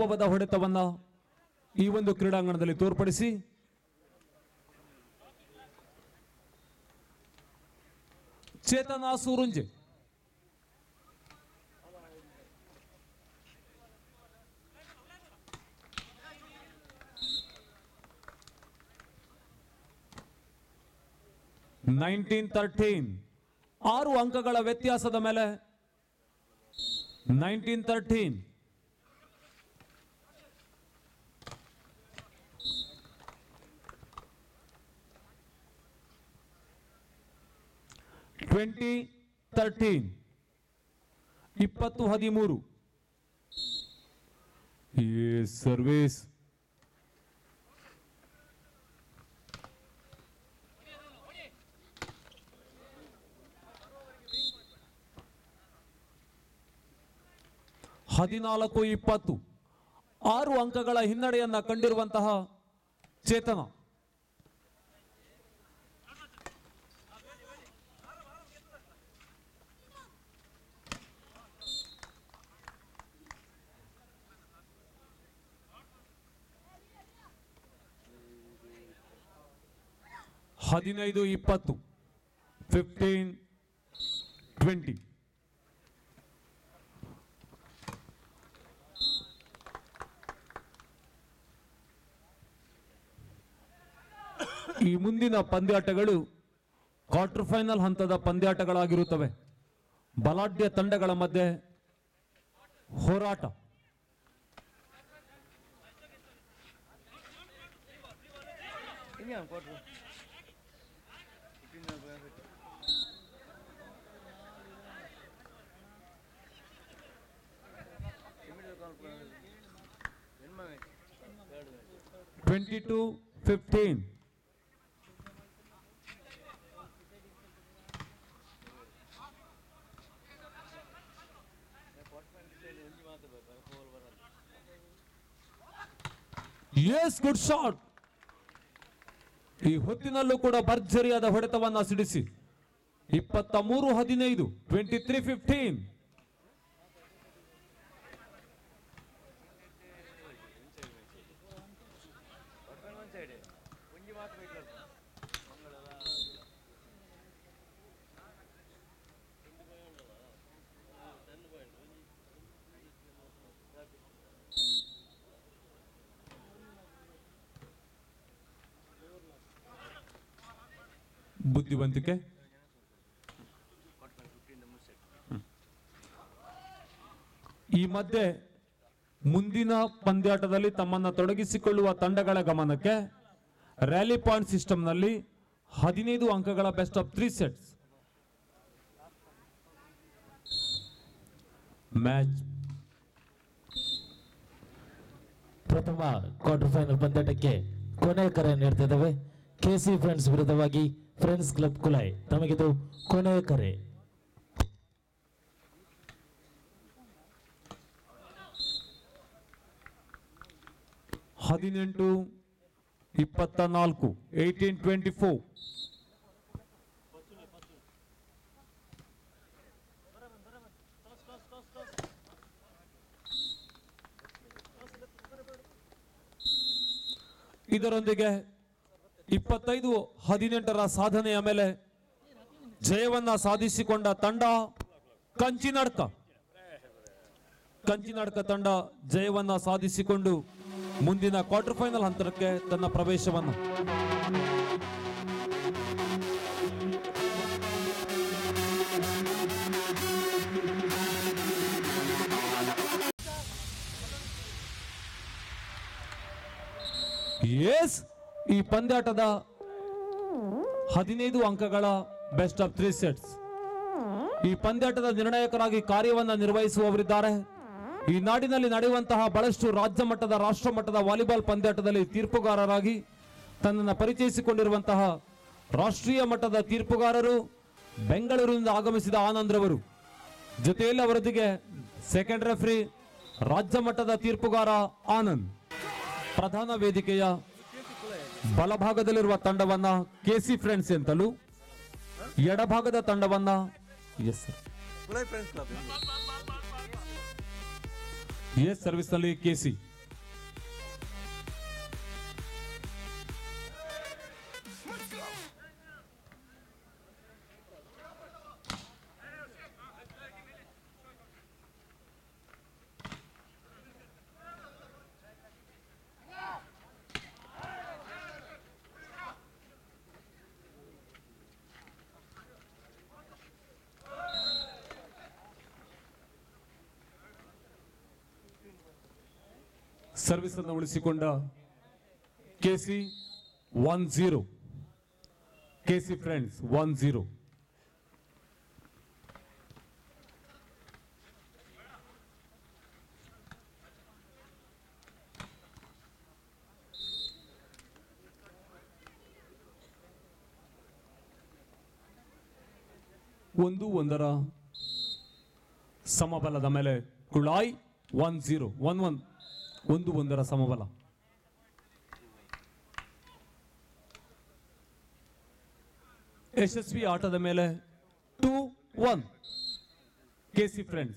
ಅನುಭವದ ಹೊಡೆತವನ್ನ ಈ ಒಂದು ಕ್ರೀಡಾಂಗಣದಲ್ಲಿ ತೋರ್ಪಡಿಸಿ ಚೇತನ ಸೂರುಂಜೆ ನೈನ್ಟೀನ್ ತರ್ಟೀನ್ ಆರು ಅಂಕಗಳ ವ್ಯತ್ಯಾಸದ ಮೇಲೆ ನೈನ್ಟೀನ್ ತರ್ಟೀನ್ ಟ್ವೆಂಟಿ ತರ್ಟೀನ್ ಇಪ್ಪತ್ತು ಹದಿಮೂರು ಈ ಸರ್ವಿಸ್ ಹದಿನಾಲ್ಕು ಇಪ್ಪತ್ತು ಆರು ಅಂಕಗಳ ಹಿನ್ನಡೆಯನ್ನ ಕಂಡಿರುವಂತಹ ಚೇತನ ಹದಿನೈದು ಇಪ್ಪತ್ತು ಫಿಫ್ಟೀನ್ ಟ್ವೆಂಟಿ ಈ ಮುಂದಿನ ಪಂದ್ಯಾಟಗಳು ಕ್ವಾರ್ಟರ್ ಫೈನಲ್ ಹಂತದ ಪಂದ್ಯಾಟಗಳಾಗಿರುತ್ತವೆ ಬಲಾಢ್ಯ ತಂಡಗಳ ಮಧ್ಯೆ ಹೋರಾಟ ಇನ್ನೇನು ಕೊಟ್ರು twenty two fifteen yes good shot ಈ ಹೊತ್ತಿನಲ್ಲೂ ಕೂಡ ಭರ್ಜರಿಯಾದ ಹೊಡೆತವನ್ನ ಸಿಡಿಸಿ ಇಪ್ಪತ್ತ ಮೂರು ಹದಿನೈದು ಟ್ವೆಂಟಿ ತ್ರೀ ಫಿಫ್ಟೀನ್ ಒಂದು ಸೈಡ್ ಒಂಜಿ ಮಾತು ಬೇಕಲ್ಲ ಬುದ್ಧಿವಂತಿಕೆ ಈ ಮಧ್ಯೆ ಮುಂದಿನ ಪಂದ್ಯಾಟದಲ್ಲಿ ತಮ್ಮನ್ನ ತೊಡಗಿಸಿಕೊಳ್ಳುವ ತಂಡಗಳ ಗಮನಕ್ಕೆ ರ್ಯಾಲಿ ಪಾಯಿಂಟ್ ಸಿಸ್ಟಮ್ನಲ್ಲಿ ಹದಿನೈದು ಅಂಕಗಳ best of three sets match ಪ್ರಥಮ ಕ್ವಾರ್ಟರ್ ಫೈನಲ್ ಪಂದ್ಯಾಟಕ್ಕೆ ಕೊನೆಯ ಕರೆ ನೀಡ್ತಿದ್ದಾವೆ ಕೆಸಿ ಫ್ರೆಂಡ್ಸ್ ವಿರುದ್ಧವಾಗಿ ಫ್ರೆಂಡ್ಸ್ ಕ್ಲಬ್ ಕುಲಾಯ್ ತಮಗಿದು ಕೊನೆಯ ಕರೆ ಹದಿನೆಂಟು ಇಪ್ಪತ್ತ ನಾಲ್ಕು ಏಯ್ಟೀನ್ ಟ್ವೆಂಟಿ ಫೋರ್ ಇದರೊಂದಿಗೆ ಇಪ್ಪತ್ತೈದು ಹದಿನೆಂಟರ ಸಾಧನೆಯ ಮೇಲೆ ಜಯವನ್ನ ಸಾಧಿಸಿಕೊಂಡ ತಂಡ ಕಂಚಿನಡ್ಕ ಕಂಚಿನಾಡ್ಕ ತಂಡ ಜಯವನ್ನ ಸಾಧಿಸಿಕೊಂಡು ಮುಂದಿನ ಕ್ವಾರ್ಟರ್ ಫೈನಲ್ ಹಂತಕ್ಕೆ ತನ್ನ ಪ್ರವೇಶವನ್ನು ಎಸ್ ಈ ಪಂದ್ಯಾಟದ ಹದಿನೈದು ಅಂಕಗಳ ಬೆಸ್ಟ್ ಆಫ್ ತ್ರೀ ಸೆಟ್ಸ್ ಈ ಪಂದ್ಯಾಟದ ನಿರ್ಣಾಯಕರಾಗಿ ಕಾರ್ಯವನ್ನ ನಿರ್ವಹಿಸುವವರಿದ್ದಾರೆ ಈ ನಾಡಿನಲ್ಲಿ ನಡೆಯುವಂತಹ ಬಹಳಷ್ಟು ರಾಜ್ಯ ಮಟ್ಟದ ರಾಷ್ಟ್ರ ಮಟ್ಟದ ವಾಲಿಬಾಲ್ ಪಂದ್ಯಾಟದಲ್ಲಿ ತೀರ್ಪುಗಾರರಾಗಿ ತನ್ನನ್ನು ಪರಿಚಯಿಸಿಕೊಂಡಿರುವಂತಹ ರಾಷ್ಟ್ರೀಯ ಮಟ್ಟದ ತೀರ್ಪುಗಾರರು ಬೆಂಗಳೂರಿನಿಂದ ಆಗಮಿಸಿದ ಆನಂದ್ರವರು ಜೊತೆಯಲ್ಲಿ ಅವರೊಂದಿಗೆ ಸೆಕೆಂಡ್ ರೆಫ್ರಿ ರಾಜ್ಯ ಮಟ್ಟದ ತೀರ್ಪುಗಾರ ಆನಂದ್ ಪ್ರಧಾನ ವೇದಿಕೆಯ ಬಲಭಾಗದಲ್ಲಿರುವ ತಂಡವನ್ನ ಕೆಸಿ ಫ್ರೆಂಡ್ಸ್ ಎಂತಲೂ ಎಡಭಾಗದ ತಂಡವನ್ನ yes sir Kulai friends club yes service ನಲ್ಲಿ ಕೆಸಿ ಸರ್ವಿಸ್ ಅನ್ನು ಉಳಿಸಿಕೊಂಡ KC one zero KC friends one zero ಒಂದು ಒಂದರ ಸಮಬಲದ ಮೇಲೆ Kulai one zero one one ಒಂದು ಒಂದರ ಸಮಬಲ ಯಶಸ್ವಿ ಆಟದ ಮೇಲೆ ಟೂ ಒನ್ ಕೆಸಿ ಫ್ರೆಂಡ್ಸ್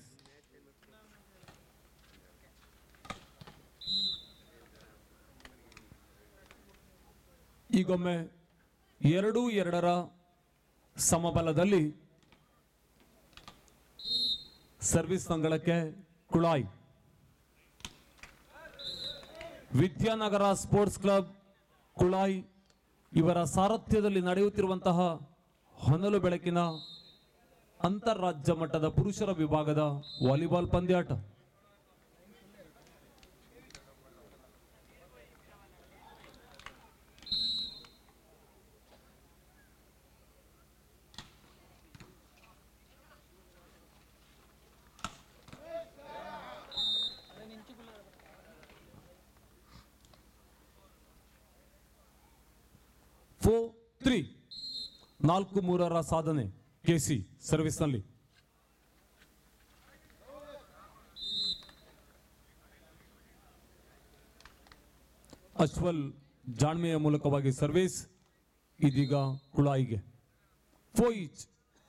ಈಗೊಮ್ಮೆ ಎರಡು ಎರಡರ ಸಮಬಲದಲ್ಲಿ ಸರ್ವಿಸ್ ಅಂಗಳಕ್ಕೆ ಕುಳಾಯ್ ವಿದ್ಯಾನಗರ ಸ್ಪೋರ್ಟ್ಸ್ ಕ್ಲಬ್ ಕುಳಾಯ್ ಇವರ ಸಾರಥ್ಯದಲ್ಲಿ ನಡೆಯುತ್ತಿರುವಂತಹ ಹೊನಲು ಬೆಳಕಿನ ಅಂತಾರಾಜ್ಯ ಮಟ್ಟದ ಪುರುಷರ ವಿಭಾಗದ ವಾಲಿಬಾಲ್ ಪಂದ್ಯಾಟ ಫೋರ್ ತ್ರೀ ನಾಲ್ಕು ಮೂರರ ಸಾಧನೆ ಕೆಸಿ ಸರ್ವಿಸ್ನಲ್ಲಿ ಅಶ್ವಲ್ ಜಾಣ್ಮೆಯ ಮೂಲಕವಾಗಿ ಸರ್ವಿಸ್ ಇದೀಗ ಕುಳಾಯಿಗೆ ಫೋ ಈಚ್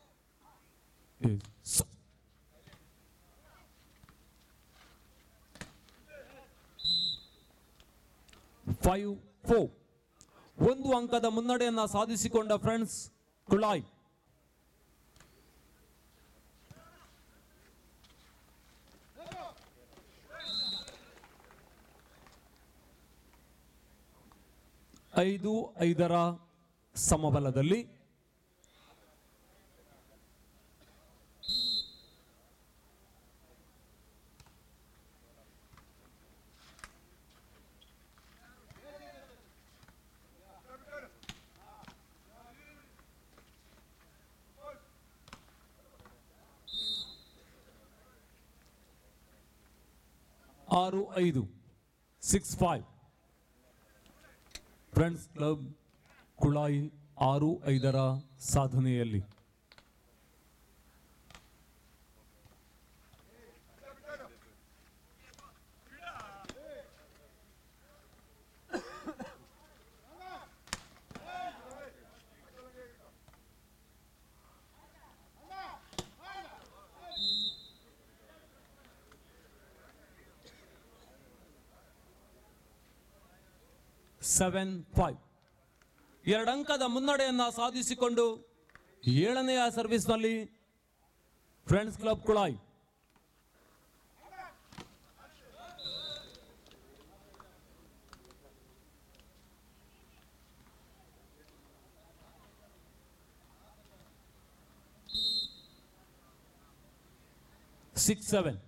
ಫೈವ್ ಫೋರ್ ಒಂದು ಅಂಕದ ಮುನ್ನಡೆಯನ್ನ ಸಾಧಿಸಿಕೊಂಡ ಫ್ರೆಂಡ್ಸ್ ಕುಳಾಯ್ ಐದು ಐದರ ಸಮಬಲದಲ್ಲಿ ಆರು ಐದು six five friends club Kulai ಆರು ಐದರ ಸಾಧನೆಯಲ್ಲಿ ಸೆವೆನ್ ಫೈವ್ ಎರಡು ಅಂಕದ ಮುನ್ನಡೆಯನ್ನ ಸಾಧಿಸಿಕೊಂಡು ಏಳನೆಯ ಸರ್ವಿಸ್ನಲ್ಲಿ friends club Kulai six seven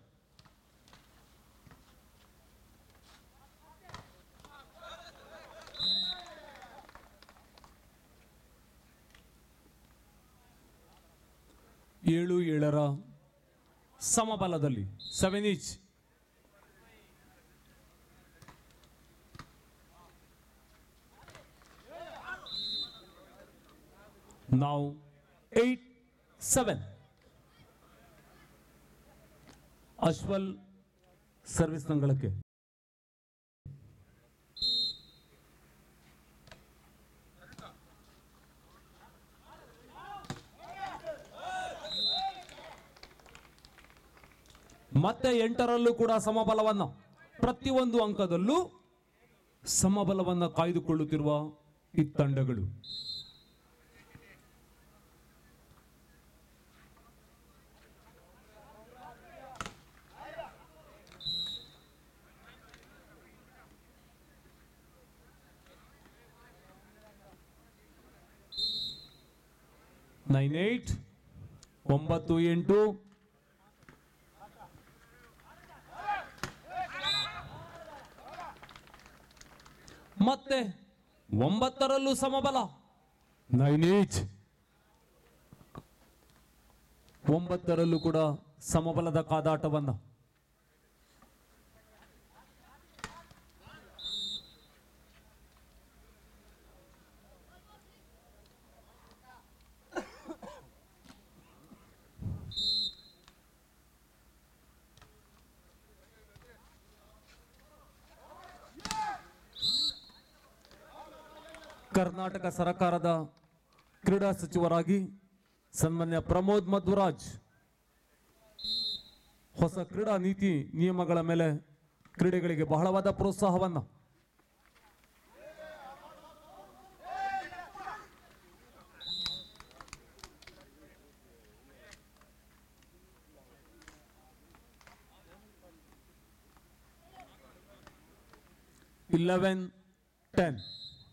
ಏಳು ಏಳರ ಸಮಬಲದಲ್ಲಿ ಸೆವೆನ್ ಈಚ್ ನಾವು ಏಟ್ ಸೆವೆನ್ ಅಶ್ವಲ್ ಸರ್ವಿಸ್ ನಂಗಳಕ್ಕೆ ಮತ್ತೆ ಎಂಟರಲ್ಲೂ ಕೂಡ ಸಮಬಲವನ್ನ ಪ್ರತಿಯೊಂದು ಅಂಕದಲ್ಲೂ ಸಮಬಲವನ್ನ ಕಾಯ್ದುಕೊಳ್ಳುತ್ತಿರುವ ಈ ತಂಡಗಳು ನೈನ್ ಏಟ್ ಒಂಬತ್ತು ಎಂಟು ಮತ್ತೆ ಒಂಬತ್ತರಲ್ಲೂ ಸಮಬಲ ನೈನ್ ಈಚ್ ಒಂಬತ್ತರಲ್ಲೂ ಕೂಡ ಸಮಬಲದ ಕಾದಾಟವನ್ನ ಕರ್ನಾಟಕ ಸರ್ಕಾರದ ಕ್ರೀಡಾ ಸಚಿವರಾಗಿ ಸನ್ಮಾನ್ಯ ಪ್ರಮೋದ್ ಮಧ್ವರಾಜ್ ಹೊಸ ಕ್ರೀಡಾ ನೀತಿ ನಿಯಮಗಳ ಮೇಲೆ ಕ್ರೀಡೆಗಳಿಗೆ ಬಹಳವಾದ ಪ್ರೋತ್ಸಾಹವನ್ನ eleven ten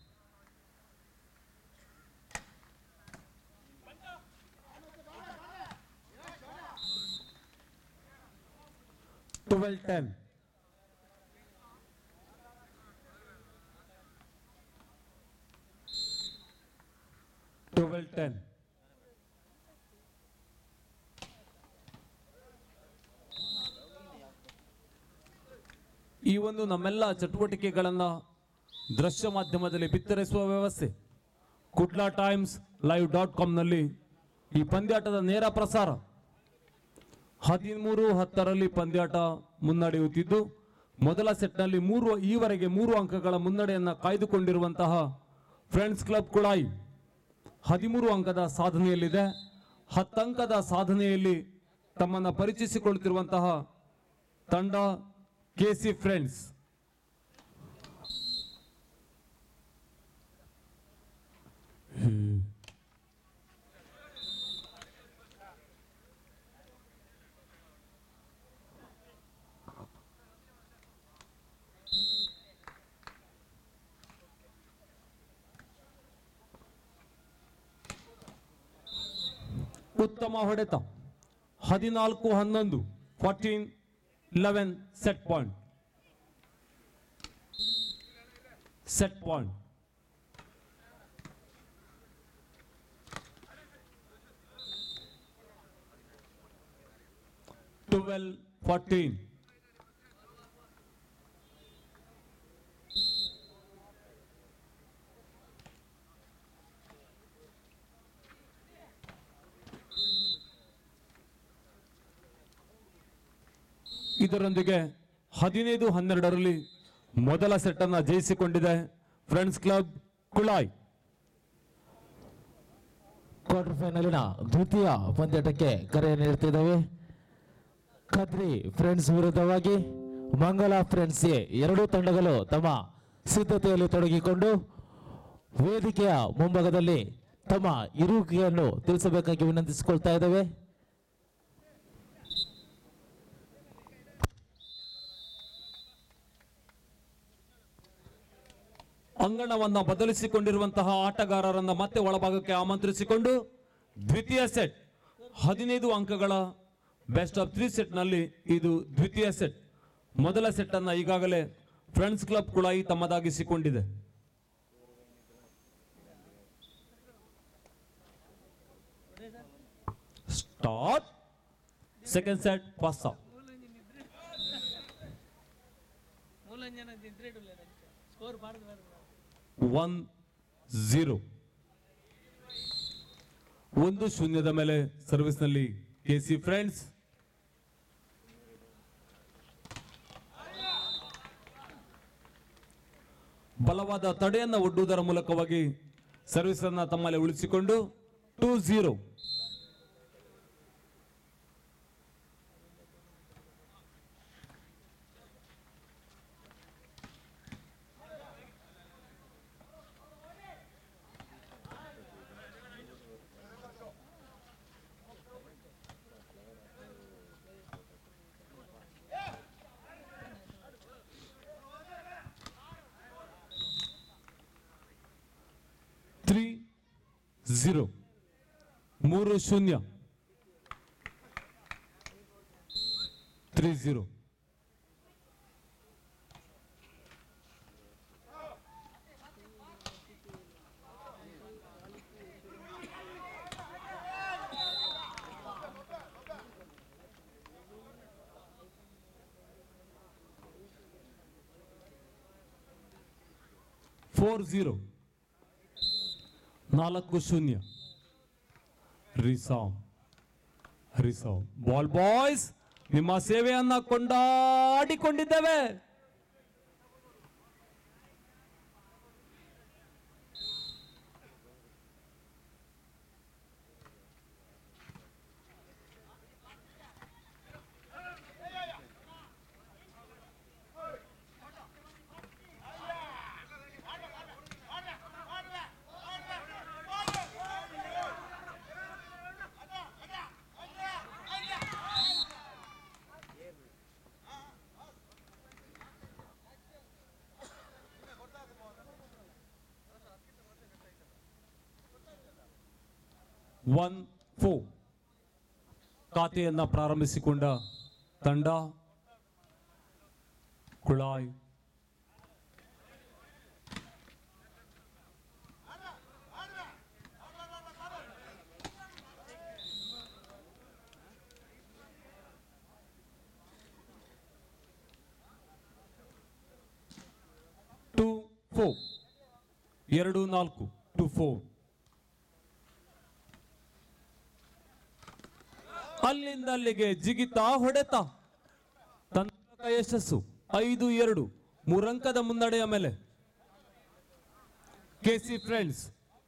twelve ten twelve ten ಈ ಒಂದು ನಮ್ಮೆಲ್ಲ ಚಟುವಟಿಕೆಗಳನ್ನ ದೃಶ್ಯ ಮಾಧ್ಯಮದಲ್ಲಿ ಬಿತ್ತರಿಸುವ ವ್ಯವಸ್ಥೆ ಕುಡ್ಲಾ ಟೈಮ್ಸ್ ಲೈವ್ ಡಾಟ್ ಕಾಮ್ನಲ್ಲಿ ಈ ಪಂದ್ಯಾಟದ ನೇರ ಪ್ರಸಾರ ಹದಿಮೂರು ಹತ್ತರಲ್ಲಿ ಪಂದ್ಯಾಟ ಮುನ್ನಡೆಯುತ್ತಿದ್ದು ಮೊದಲ ಸೆಟ್ನಲ್ಲಿ ಮೂರು ಈವರೆಗೆ ಮೂರು ಅಂಕಗಳ ಮುನ್ನಡೆಯನ್ನ ಕಾಯ್ದುಕೊಂಡಿರುವಂತಹ ಫ್ರೆಂಡ್ಸ್ ಕ್ಲಬ್ ಕುಳಾಯಿ ಹದಿಮೂರು ಅಂಕದ ಸಾಧನೆಯಲ್ಲಿದೆ ಹತ್ತಂಕದ ಸಾಧನೆಯಲ್ಲಿ ತಮ್ಮನ್ನ ಪರಿಚಯಿಸಿಕೊಳ್ಳುತ್ತಿರುವಂತಹ ತಂಡ ಕೆಸಿ ಫ್ರೆಂಡ್ಸ್ ಉತ್ತಮ ಹೊಡೆತ ಹದಿನಾಲ್ಕು ಹನ್ನೊಂದು fourteen eleven set point set point twelve fourteen ಇದರೊಂದಿಗೆ ಹದಿನೈದು ಹನ್ನೆರಡರಲ್ಲಿ ಮೊದಲ ಸೆಟ್ ಅನ್ನ ಜಯಿಸಿಕೊಂಡಿದೆ ಫ್ರೆಂಡ್ಸ್ ಕ್ಲಬ್ ಕುಳಾಯ್ ಕ್ವಾರ್ಟರ್ ಫೈನಲಿನ ದ್ವಿತೀಯ ಪಂದ್ಯಾಟಕ್ಕೆ ಕರೆ ನೀಡುತ್ತಿದ್ದೇವೆ ಖದ್ರಿ ಫ್ರೆಂಡ್ಸ್ ವಿರುದ್ಧವಾಗಿ ಮಂಗಲ ಫ್ರೆಂಡ್ಸ್ ಎ ಎರಡೂ ತಂಡಗಳು ತಮ್ಮ ಸಿದ್ಧತೆಯಲ್ಲಿ ತೊಡಗಿಕೊಂಡು ವೇದಿಕೆಯ ಮುಂಭಾಗದಲ್ಲಿ ತಮ್ಮ ಇರುವಿಕೆಯನ್ನು ತಿಳಿಸಬೇಕಾಗಿ ವಿನಂತಿಸಿಕೊಳ್ತಾ ಇದ್ದೇವೆ ಅಂಗಣವನ್ನ ಬದಲಿಸಿಕೊಂಡಿರುವಂತಹ ಆಟಗಾರರನ್ನ ಮತ್ತೆ ಒಳಭಾಗಕ್ಕೆ ಆಮಂತ್ರಿಸಿಕೊಂಡು ದ್ವಿತೀಯ ಸೆಟ್ ಹದಿನೈದು ಅಂಕಗಳ ಬೆಸ್ಟ್ ಆಫ್ ತ್ರೀ ಸೆಟ್ ನಲ್ಲಿ ಇದು ದ್ವಿತೀಯ ಸೆಟ್ ಮೊದಲ ಸೆಟ್ ಅನ್ನ ಈಗಾಗಲೇ ಫ್ರೆಂಡ್ಸ್ ಕ್ಲಬ್ ಕುಳಾಯಿ ತಮ್ಮದಾಗಿಸಿಕೊಂಡಿದೆ start second set pass of ಮೂಲಂಜನ ಇದ್ರೆ ಸ್ಕೋರ್ ಬಾರ್ದು ಒನ್ ಝೀರೋ ಒಂದು ಶೂನ್ಯದ ಮೇಲೆ ಸರ್ವಿಸ್ನಲ್ಲಿ ಕೆಸಿ ಫ್ರೆಂಡ್ಸ್ ಬಲವಾದ ತಡೆಯನ್ನ ಒಡ್ಡುವುದರ ಮೂಲಕವಾಗಿ ಸರ್ವಿಸ್ ಅನ್ನ ತಮ್ಮಲ್ಲಿ ಉಳಿಸಿಕೊಂಡು ಟೂ ಝೀರೋ ತ್ರೀ ಝೀರೋ ಮೂರು ಶೂನ್ಯ ತ್ರೀ ಝೀರೋ ಫೋರ್ ಝೀರೋ ನಾಲ್ಕು ಶೂನ್ಯ ರಿಸಾಮ್ ರಿಸಾಮ್ ಬಾಲ್ ಬಾಯ್ಸ್ ನಿಮ್ಮ ಸೇವೆಯನ್ನ ಕೊಂಡಾಡಿಕೊಂಡಿದ್ದೇವೆ ಒನ್ ಫೋರ್ ಖಾತೆಯನ್ನ ಪ್ರಾರಂಭಿಸಿಕೊಂಡ ತಂಡ ಕುಳಾಯ್ ಟು ಫೋರ್ ಎರಡು ನಾಲ್ಕು ಟು ಫೋರ್ ಅಲ್ಲಿಂದ ಅಲ್ಲಿಗೆ ಜಿಗಿತ ಹೊಡೆತ ತಂತ್ರಕ ಯಶಸ್ಸು ಐದು ಎರಡು ಮೂರಂಕದ ಮುನ್ನಡೆಯ ಮೇಲೆ ಕೆಸಿ ಫ್ರೆಂಡ್ಸ್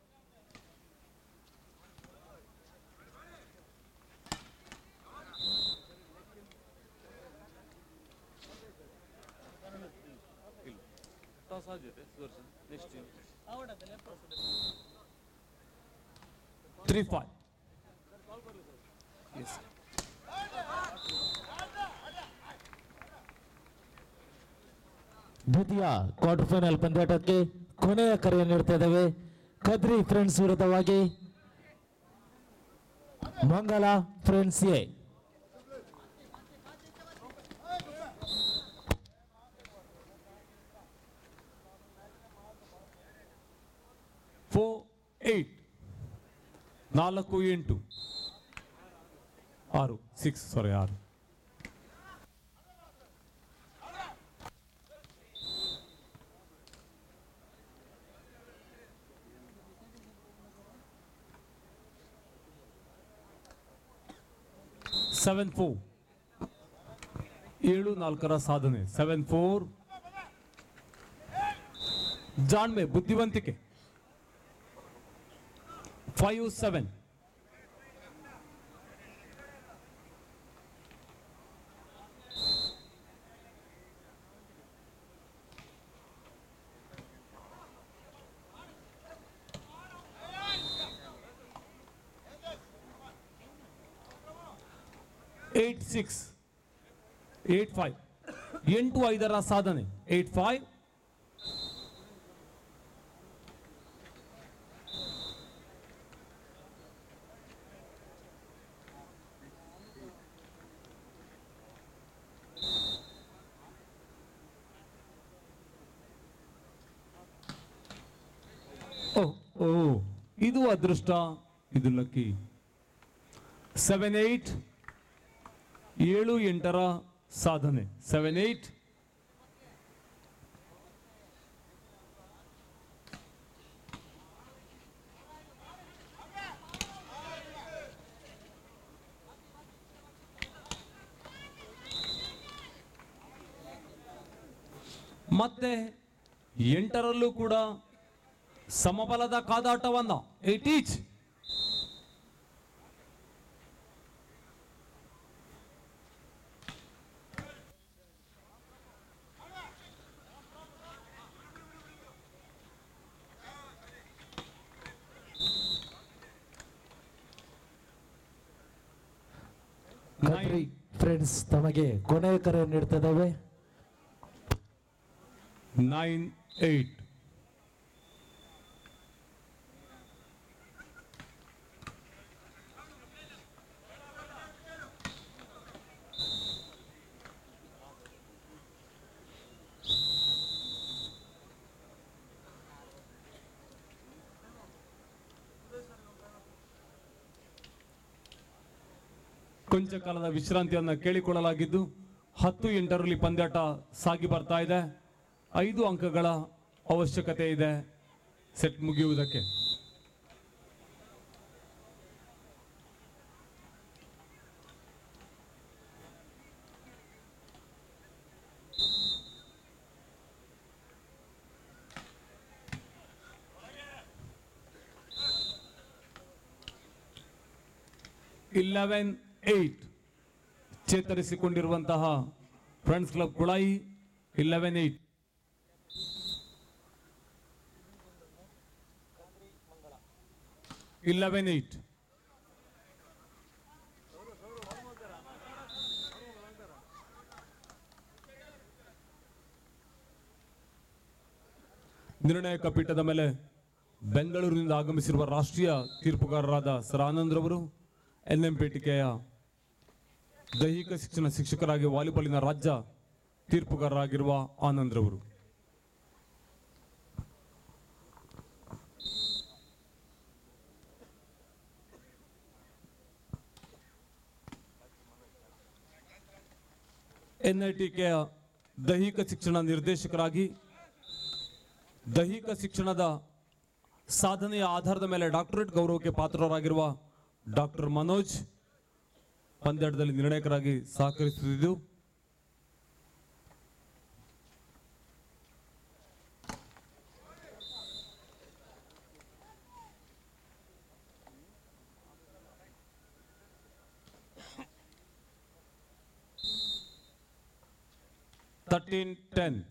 ಸಾಧ್ಯತೆ ಸುದರ್ಶನ್ ನೆಕ್ಸ್ಟ್ आवडत ಲೆಫ್ಟ್ ತ್ರೀ ಫೈವ್ ದ್ವಿತೀಯ ಕ್ವಾರ್ಟರ್ ಫೈನಲ್ ಪಂದ್ಯಾಟಕ್ಕೆ ಕೊನೆಯ ಕರೆ ನೀಡ್ತಾ ಇದ್ದೇವೆ ಕದ್ರಿ ಫ್ರೆಂಡ್ಸ್ ವಿರುದ್ಧವಾಗಿ ಮಂಗಲ ಫ್ರೆಂಡ್ಸ್ ಎ ಫೋರ್ ಏಟ್ ನಾಲ್ಕು ಎಂಟು ಆರು ಸಿಕ್ಸ್ ಸಾರಿ ಆರು ಸೆವೆನ್ ಫೋರ್ ಏಳು ನಾಲ್ಕರ ಸಾಧನೆ ಸೆವೆನ್ ಫೋರ್ ಜಾಣ್ಮೆ ಬುದ್ಧಿವಂತಿಕೆ five seven eight six eight five ಎಂಟು ಐದರ ಸಾಧನೆ ಏಟ್ ಫೈವ್ ಓ ಓ ಇದು ಅದೃಷ್ಟ ಇದು ಲಕ್ಕಿ ಸೆವೆನ್ ಏಟ್ ಏಳು ಎಂಟರ ಸಾಧನೆ ಸೆವೆನ್ ಏಟ್ ಮತ್ತೆ ಎಂಟರಲ್ಲೂ ಕೂಡ ಸಮಬಲದ ಕಾದಾಟವನ್ನ ಏಟ್ ಈಚ್ ಕದ್ರಿ ಫ್ರೆಂಡ್ಸ್ ತಮಗೆ ಕೊನೆಯ ಕರೆ ನೀಡ್ತಾ ಇದ್ದೇವೆ ನೈನ್ ಏಟ್ ಕೊಂಚ ಕಾಲದ ವಿಶ್ರಾಂತಿಯನ್ನ ಕೇಳಿಕೊಳ್ಳಲಾಗಿದ್ದು ಹತ್ತು ಎಂಟರಲ್ಲಿ ಪಂದ್ಯಾಟ ಸಾಗಿ ಬರ್ತಾ ಇದೆ ಐದು ಅಂಕಗಳ ಅವಶ್ಯಕತೆ ಇದೆ ಸೆಟ್ ಮುಗಿಯುವುದಕ್ಕೆ ಇಲೆವೆನ್ ಏಟ್ ಚೇತರಿಸಿಕೊಂಡಿರುವಂತಹ friends club Kulai eleven eight eleven eight ನಿರ್ಣಾಯಕ ಪೀಠದ ಮೇಲೆ ಬೆಂಗಳೂರಿನಿಂದ ಆಗಮಿಸಿರುವ ರಾಷ್ಟ್ರೀಯ ತೀರ್ಪುಗಾರರಾದ ಸರ್ ಆನಂದ್ ರವರು ಎನ್ಎಂಪೇಟಿಕೆಯ ದೈಹಿಕ ಶಿಕ್ಷಣ ಶಿಕ್ಷಕರಾಗಿ ವಾಲಿಬಾಲಿನ ರಾಜ್ಯ ತೀರ್ಪುಗಾರರಾಗಿರುವ ಆನಂದ್ ರವರು ಎನ್ಐಟಿಕೆಯ ದೈಹಿಕ ಶಿಕ್ಷಣ ನಿರ್ದೇಶಕರಾಗಿ ದೈಹಿಕ ಶಿಕ್ಷಣದ ಸಾಧನೆಯ ಆಧಾರದ ಮೇಲೆ ಡಾಕ್ಟರೇಟ್ ಗೌರವಕ್ಕೆ ಪಾತ್ರರಾಗಿರುವ ಡಾಕ್ಟರ್ ಮನೋಜ್ ಪಂದ್ಯಾಟದಲ್ಲಿ ನಿರ್ಣಾಯಕರಾಗಿ ಸಹಕರಿಸುತ್ತಿದ್ದು thirteen ten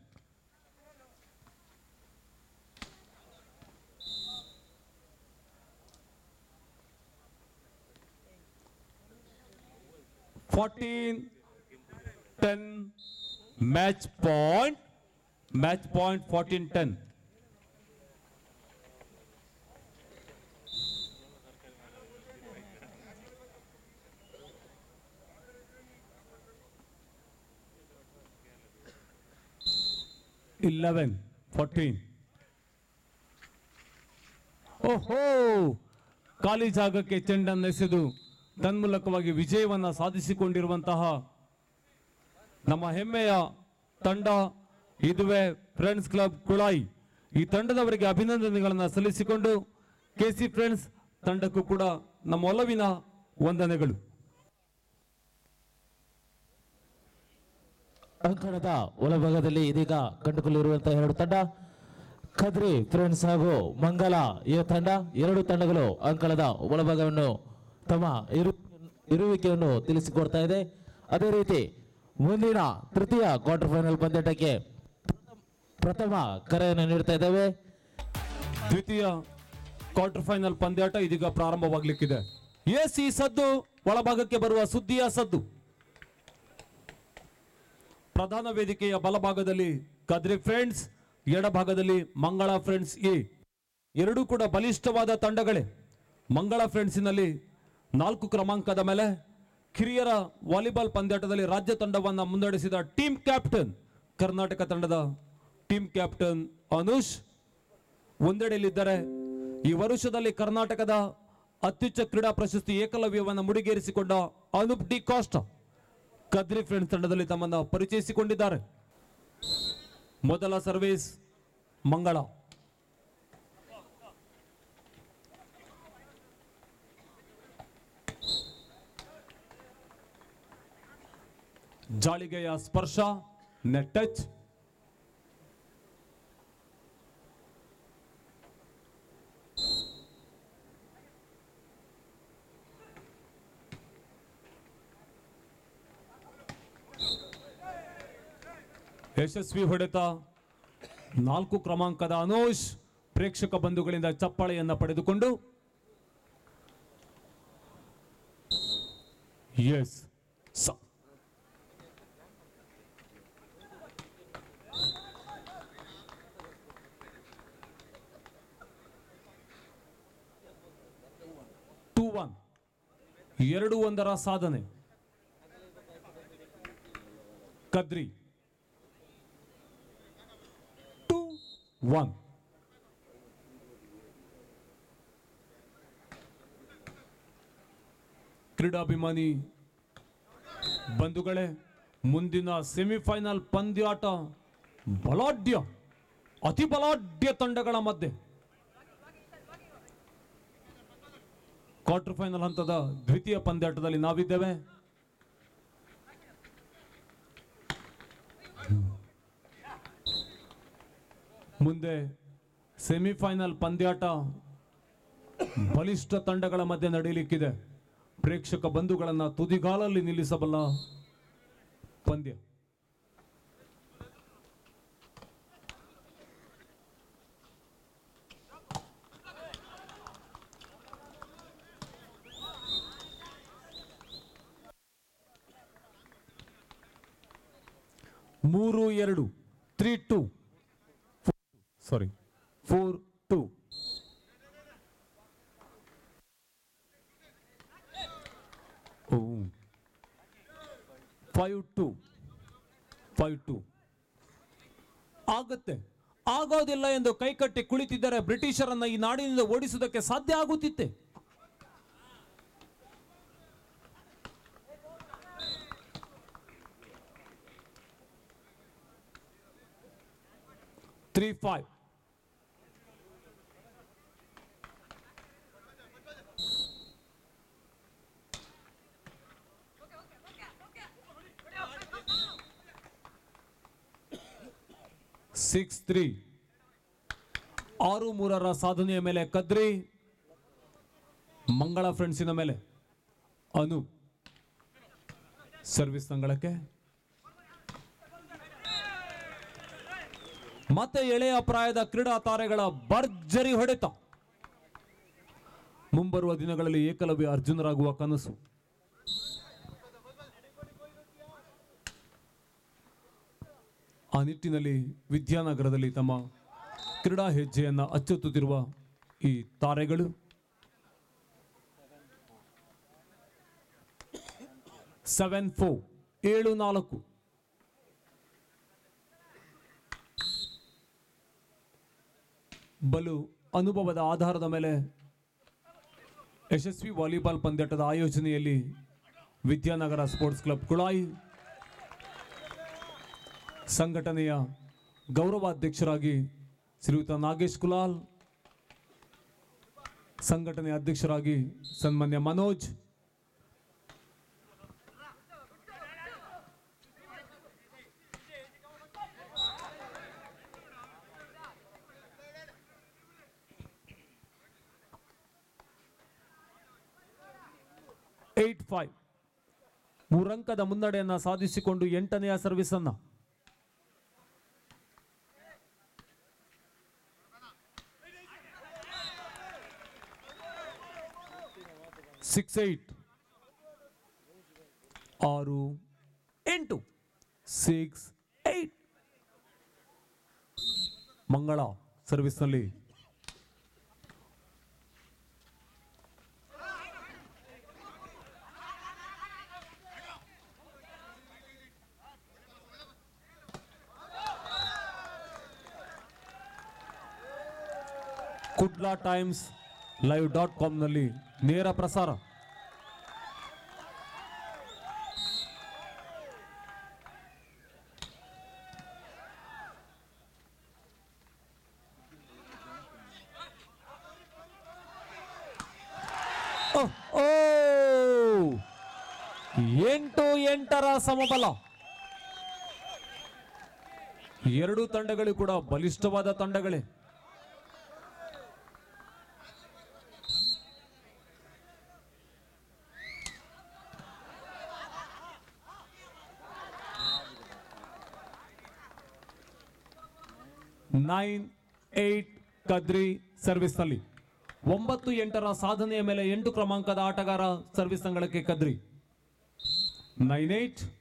fourteen ten match point match point fourteen ten eleven fourteen ಓಹೋ ಖಾಲಿ ಜಾಗಕ್ಕೆ ಚೆಂಡನ್ನೆಸೆದು ತನ್ಮೂಲಕವಾಗಿ ವಿಜಯವನ್ನ ಸಾಧಿಸಿಕೊಂಡಿರುವಂತಹ ನಮ್ಮ ಹೆಮ್ಮೆಯ ತಂಡ ಇದುವೇ ಫ್ರೆಂಡ್ಸ್ ಕ್ಲಬ್ ಕುಳಾಯಿ ಈ ತಂಡದವರಿಗೆ ಅಭಿನಂದನೆಗಳನ್ನು ಸಲ್ಲಿಸಿಕೊಂಡು ಕೆಸಿ ಫ್ರೆಂಡ್ಸ್ ತಂಡಕ್ಕೂ ಕೂಡ ನಮ್ಮ ಒಲವಿನ ವಂದನೆಗಳು ಅಂಕಣದ ಒಳಭಾಗದಲ್ಲಿ ಇದೀಗ ಕಂಡುಕೊಳ್ಳಿರುವಂತಹ ಎರಡು ತಂಡ ಖದ್ರಿ ಫ್ರೆಂಡ್ಸ್ ಹಾಗೂ ಮಂಗಲ ಈ ತಂಡ ಎರಡು ತಂಡಗಳು ಅಂಕಣದ ಒಳಭಾಗವನ್ನು ತಮ್ಮ ಇರು ಇರುವಿಕೆಯನ್ನು ತಿಳಿಸಿಕೊಡ್ತಾ ಇದೆ ಅದೇ ರೀತಿ ಮುಂದಿನ ತೃತೀಯ ಕ್ವಾರ್ಟರ್ ಫೈನಲ್ ಪಂದ್ಯಾಟಕ್ಕೆ ಪ್ರಥಮ ಕರೆಯನ್ನು ನೀಡ್ತಾ ಇದ್ದೇವೆ ದ್ವಿತೀಯ ಕ್ವಾರ್ಟರ್ ಫೈನಲ್ ಪಂದ್ಯಾಟ ಇದೀಗ ಪ್ರಾರಂಭವಾಗಲಿಕ್ಕಿದೆ ಎಸ್ ಈ ಸದ್ದು ಒಳಭಾಗಕ್ಕೆ ಬರುವ ಸುದ್ದಿಯ ಸದ್ದು ಪ್ರಧಾನ ವೇದಿಕೆಯ ಬಲಭಾಗದಲ್ಲಿ ಕದ್ರಿ ಫ್ರೆಂಡ್ಸ್ ಎಡಭಾಗದಲ್ಲಿ ಮಂಗಳ ಫ್ರೆಂಡ್ಸ್ ಎ ಎರಡೂ ಕೂಡ ಬಲಿಷ್ಠವಾದ ತಂಡಗಳೇ ಮಂಗಳ ಫ್ರೆಂಡ್ಸಿನಲ್ಲಿ ನಾಲ್ಕು ಕ್ರಮಾಂಕದ ಮೇಲೆ ಕಿರಿಯರ ವಾಲಿಬಾಲ್ ಪಂದ್ಯಾಟದಲ್ಲಿ ರಾಜ್ಯ ತಂಡವನ್ನು ಮುನ್ನಡೆಸಿದ ಟೀಮ್ ಕ್ಯಾಪ್ಟನ್ ಕರ್ನಾಟಕ ತಂಡದ ಟೀಮ್ ಕ್ಯಾಪ್ಟನ್ ಅನುಷ್ ಒಂದೆಡೆಯಲ್ಲಿದ್ದಾರೆ ಈ ವರುಷದಲ್ಲಿ ಕರ್ನಾಟಕದ ಅತ್ಯುಚ್ಚ ಕ್ರೀಡಾ ಪ್ರಶಸ್ತಿ ಏಕಲವ್ಯವನ್ನು ಮುಡಿಗೇರಿಸಿಕೊಂಡ Anoop D'Costa Kadri friends ತಂಡದಲ್ಲಿ ತಮ್ಮನ್ನ ಪರಿಚಯಿಸಿಕೊಂಡಿದ್ದಾರೆ ಮೊದಲ ಸರ್ವಿಸ್ ಮಂಗಳ ಜಾಳಿಗೆಯ ಸ್ಪರ್ಶ ನೆಟ್ ಟಚ್ ಯಶಸ್ವಿ ಹೊಡೆತ ನಾಲ್ಕು ಕ್ರಮಾಂಕದ ಅನೋಷ್ ಪ್ರೇಕ್ಷಕ ಬಂಧುಗಳಿಂದ ಚಪ್ಪಾಳೆಯನ್ನ ಪಡೆದುಕೊಂಡು ಎಸ್ ಟೂ ಒನ್ ಎರಡು ಒಂದರ ಸಾಧನೆ ಕದ್ರಿ ಟೂ ಒನ್ ಕ್ರೀಡಾಭಿಮಾನಿ ಬಂಧುಗಳೇ ಮುಂದಿನ ಸೆಮಿಫೈನಲ್ ಪಂದ್ಯಾಟ ಬಲಾಢ್ಯ ಅತಿ ಬಲಾಢ್ಯ ತಂಡಗಳ ಮಧ್ಯೆ ಕ್ವಾರ್ಟರ್ ಫೈನಲ್ ಹಂತದ ದ್ವಿತೀಯ ಪಂದ್ಯಾಟದಲ್ಲಿ ನಾವಿದ್ದೇವೆ ಮುಂದೆ ಸೆಮಿಫೈನಲ್ ಪಂದ್ಯಾಟ ಬಲಿಷ್ಠ ತಂಡಗಳ ಮಧ್ಯೆ ನಡೆಯಲಿಕ್ಕಿದೆ ಪ್ರೇಕ್ಷಕ ಬಂಧುಗಳನ್ನ ತುದಿಗಾಲಲ್ಲಿ ನಿಲ್ಲಿಸಬಲ್ಲ ಪಂದ್ಯ ಮೂರು ಎರಡು three two sorry four two five two five two ಆಗುತ್ತೆ ಆಗೋದಿಲ್ಲ ಎಂದು ಕೈಕಟ್ಟಿ ಕುಳಿತಿದ್ದರೆ ಬ್ರಿಟಿಷರನ್ನ ಈ ನಾಡಿನಿಂದ ಓಡಿಸುವುದಕ್ಕೆ ಸಾಧ್ಯ ಆಗುತ್ತಿತ್ತೆ ತ್ರೀ ಫೈವ್ ಸಿಕ್ಸ್ ತ್ರೀ ಆರು ಮೂರರ ಸಾಧನೆಯ ಮೇಲೆ ಕದ್ರಿ ಮಂಗಳ ಫ್ರೆಂಡ್ಸಿನ ಮೇಲೆ ಅನು ಸರ್ವಿಸ್ ಅಂಗಳಕ್ಕೆ ಮತ್ತೆ ಎಳೆಯ ಪ್ರಾಯದ ಕ್ರೀಡಾ ತಾರೆಗಳ ಭರ್ಜರಿ ಹೊಡೆತ ಮುಂಬರುವ ದಿನಗಳಲ್ಲಿ ಏಕಲವ್ಯ ಅರ್ಜುನರಾಗುವ ಕನಸು ಆ ನಿಟ್ಟಿನಲ್ಲಿ ವಿದ್ಯಾನಗರದಲ್ಲಿ ತಮ್ಮ ಕ್ರೀಡಾ ಹೆಜ್ಜೆಯನ್ನ ಅಚ್ಚೊತ್ತುತ್ತಿರುವ ಈ ತಾರೆಗಳು ಸೆವೆನ್ ಫೋ ಏಳು ನಾಲ್ಕು ಬಲು ಅನುಭವದ ಆಧಾರದ ಮೇಲೆ ಯಶಸ್ವಿ ವಾಲಿಬಾಲ್ ಪಂದ್ಯಾಟದ ಆಯೋಜನೆಯಲ್ಲಿ ವಿದ್ಯಾನಗರ ಸ್ಪೋರ್ಟ್ಸ್ ಕ್ಲಬ್ ಕುಳಾಯಿ ಸಂಘಟನೆಯ ಗೌರವಾಧ್ಯಕ್ಷರಾಗಿ ಶ್ರೀಯುತ ನಾಗೇಶ್ ಕುಲಾಲ್ ಸಂಘಟನೆಯ ಅಧ್ಯಕ್ಷರಾಗಿ ಸನ್ಮಾನ್ಯ ಮನೋಜ್ ಏಟ್ ಫೈವ್ ಮೂರಂಕದ ಮುನ್ನಡೆಯನ್ನ ಸಾಧಿಸಿಕೊಂಡು ಎಂಟನೆಯ ಸರ್ವಿಸ್ ಅನ್ನ ಸಿಕ್ಸ್ ಏಟ್ ಆರು ಎಂಟು ಸಿಕ್ಸ್ ಏಟ್ ಮಂಗಳ ಸರ್ವಿಸ್ನಲ್ಲಿ ಕುಡ್ಲಾ ಟೈಮ್ಸ್ ಲೈವ್ ಡಾಟ್ ಕಾಮ್ನಲ್ಲಿ ನೇರ ಪ್ರಸಾರ ಓಹ್, ಓ ಎಂಟು ಎಂಟರ ಸಮಬಲ ಎರಡು ತಂಡಗಳು ಕೂಡ ಬಲಿಷ್ಠವಾದ ತಂಡಗಳೇ ನೈನ್ ಏಟ್ ಕದ್ರಿ ಸರ್ವಿಸ್ನಲ್ಲಿ ಒಂಬತ್ತು ಎಂಟರ ಸಾಧನೆಯ ಮೇಲೆ ಎಂಟು ಕ್ರಮಾಂಕದ ಆಟಗಾರ ಸರ್ವಿಸ್ ಅಂಗಳಕ್ಕೆ ಕದ್ರಿ ನೈನ್ ಏಟ್